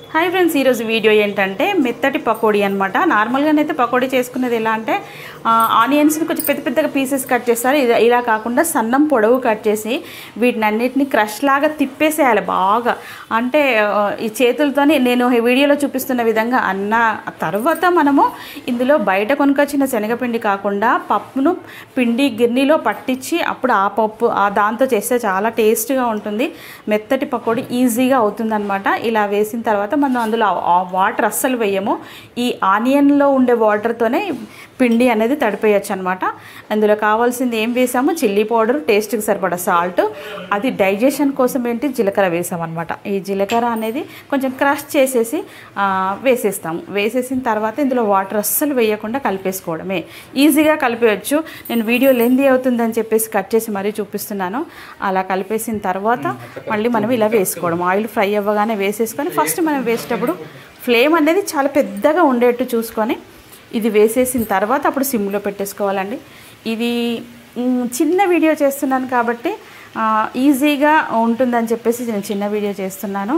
hi friends ఈరోజు video ఏంటంటే మెత్తటి పకోడీ అనమాట నార్మల్గానైతే పకోడీ చేసుకునేది ఎలా అంటే ఆ, ఆనియన్స్ని కొంచెం పెద్ద పెద్దగా పీసెస్ కట్ చేస్తారు ఇలా ఇలా కాకుండా సన్నం పొడవు కట్ చేసి వీటిని అన్నిటిని క్రష్ లాగా తిప్పేసేయాలి బాగా అంటే ఆ, ఈ చేతులతోని నేను ఈ వీడియోలో చూపిస్తున్న విధంగా అన్న తర్వాత మనము ఇందులో బయట కొనుకొచ్చిన శనగపిండి కాకుండా పప్పును పిండి గిన్నెలో పట్టించి అప్పుడు ఆ పప్పు ఆ దాంతో చేస్తే చాలా టేస్ట్గా ఉంటుంది మెత్తటి పకోడీ ఈజీగా అవుతుందన్నమాట ఇలా వేసిన తర్వాత మనం అందులో ఆ- ఆ వాటర్ అస్సలు వేయము ఈ ఆనియన్లో ఉండే వాటర్తోనే పిండి అనేది తడిపేయచ్చు అనమాట అందులో కావాల్సింది ఏం వేసాము చిల్లీ పౌడర్ టేస్ట్కి సరిపడా సాల్ట్ అది డైజెషన్ కోసం ఏంటి జీలకర్ర వేసామన్నమాట ఈ జీలకర్ర అనేది కొంచెం క్రష్ చేసేసి ఆ, వేసేస్తాము వేసేసిన తర్వాత ఇందులో వాటర్ అస్సలు వేయకుండా కలిపేసుకోవడమే ఈజీగా కలిపేయచ్చు నేను వీడియో లెందీ అవుతుందని చెప్పేసి కట్ చేసి మరీ చూపిస్తున్నాను అలా కలిపేసిన తర్వాత మళ్ళీ మనం ఇలా వేసుకోవడం ఆయిల్ ఫ్రై అవ్వగానే వేసేసుకొని ఫస్ట్ మనం వేసేటప్పుడు ఫ్లేమ్ అనేది చాలా పెద్దగా ఉండేట్టు చూసుకొని ఇది వేసేసిన తర్వాత అప్పుడు సిమ్లో పెట్టేసుకోవాలండి ఇది మ్, చిన్న వీడియో చేస్తున్నాను కాబట్టి ఆ, ఈజీగా ఉంటుందని చెప్పేసి నేను చిన్న వీడియో చేస్తున్నాను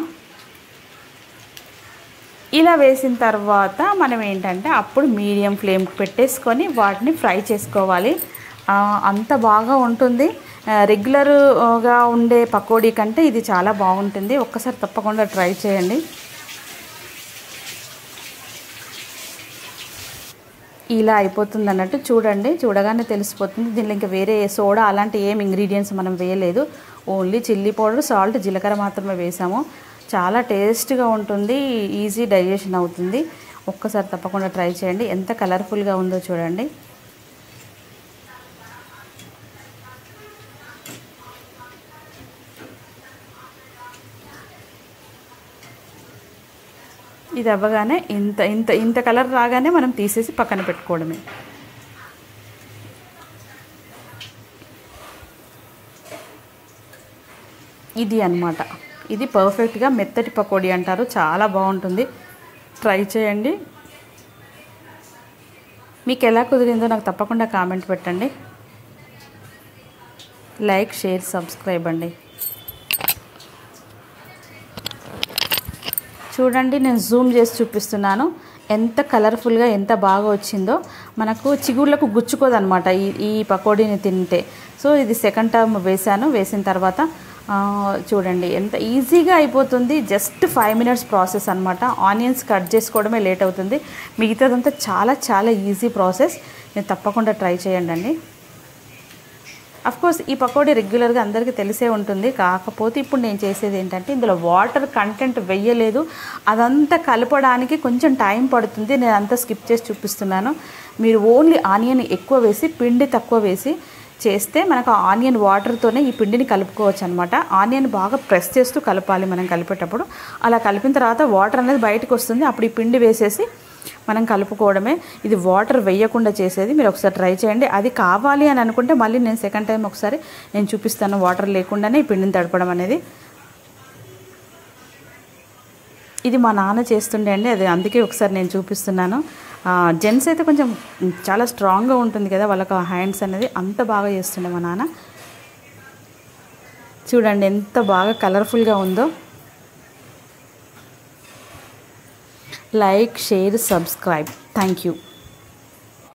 ఇలా వేసిన తర్వాత మనం ఏంటంటే అప్పుడు మీడియం ఫ్లేమ్ పెట్టేసుకొని వాటిని ఫ్రై చేసుకోవాలి ఆ, అంత బాగా ఉంటుంది ఆ, రెగ్యులర్గా ఉండే పకోడీ కంటే ఇది చాలా బాగుంటుంది ఒక్కసారి తప్పకుండా ట్రై చేయండి ఇలా అయిపోతుంది అన్నట్టు చూడండి చూడగానే తెలిసిపోతుంది దీనిలో ఇంకా వేరే సోడా అలాంటి ఏం ఇంగ్రీడియంట్స్ మనం వేయలేదు ఓన్లీ చిల్లీ పౌడర్ సాల్ట్ జీలకర్ర మాత్రమే వేసాము చాలా టేస్ట్గా ఉంటుంది ఈజీ డైజెషన్ అవుతుంది ఒక్కసారి తప్పకుండా ట్రై చేయండి ఎంత కలర్ఫుల్గా ఉందో చూడండి ఇది అవ్వగానే ఇంత ఇంత ఇంత కలర్ రాగానే మనం తీసేసి పక్కన పెట్టుకోవడమే ఇది అన్నమాట ఇది పర్ఫెక్ట్గా మెత్తటి పకోడీ అంటారు చాలా బాగుంటుంది ట్రై చేయండి మీకు ఎలా కుదిరిందో నాకు తప్పకుండా కామెంట్ పెట్టండి లైక్ షేర్ సబ్స్క్రైబ్ అండి చూడండి నేను జూమ్ చేసి చూపిస్తున్నాను ఎంత కలర్ఫుల్గా ఎంత బాగా వచ్చిందో మనకు చిగుళ్ళకు గుచ్చుకోదనమాట ఈ ఈ పకోడీని తింటే సో ఇది సెకండ్ టర్మ్ వేసాను వేసిన తర్వాత ఆ, చూడండి ఎంత ఈజీగా అయిపోతుంది జస్ట్ ఫైవ్ మినిట్స్ ప్రాసెస్ అనమాట ఆనియన్స్ కట్ చేసుకోవడమే లేట్ అవుతుంది మిగతాదంతా చాలా చాలా ఈజీ ప్రాసెస్ నేను తప్పకుండా ట్రై చేయండి అండి అఫ్ కోర్స్ ఈ పకోడీ రెగ్యులర్గా అందరికీ తెలిసే ఉంటుంది కాకపోతే ఇప్పుడు నేను చేసేది ఏంటంటే ఇందులో వాటర్ కంటెంట్ వెయ్యలేదు అదంతా కలపడానికి కొంచెం టైం పడుతుంది నేను అంతా స్కిప్ చేసి చూపిస్తున్నాను మీరు ఓన్లీ ఆనియన్ ఎక్కువ వేసి పిండి తక్కువ వేసి చేస్తే మనకు ఆ ఆనియన్ వాటర్తోనే ఈ పిండిని కలుపుకోవచ్చు అనమాట ఆనియన్ బాగా ప్రెస్ చేస్తూ కలపాలి మనం కలిపేటప్పుడు అలా కలిపిన తర్వాత వాటర్ అనేది బయటకు వస్తుంది అప్పుడు ఈ పిండి వేసేసి మనం కలుపుకోవడమే ఇది వాటర్ వేయకుండా చేసేది మీరు ఒకసారి ట్రై చేయండి అది కావాలి అని అనుకుంటే మళ్ళీ నేను సెకండ్ టైం ఒకసారి నేను చూపిస్తాను వాటర్ లేకుండానే ఈ పిండిని తడపడం అనేది ఇది మా నాన్న చేస్తుండే అండి అది అందుకే ఒకసారి నేను చూపిస్తున్నాను జెంట్స్ అయితే కొంచెం చాలా స్ట్రాంగ్గా ఉంటుంది కదా వాళ్ళకి హ్యాండ్స్ అనేది అంత బాగా చేస్తుండే మా నాన్న చూడండి ఎంత బాగా కలర్ఫుల్గా ఉందో like share subscribe thank you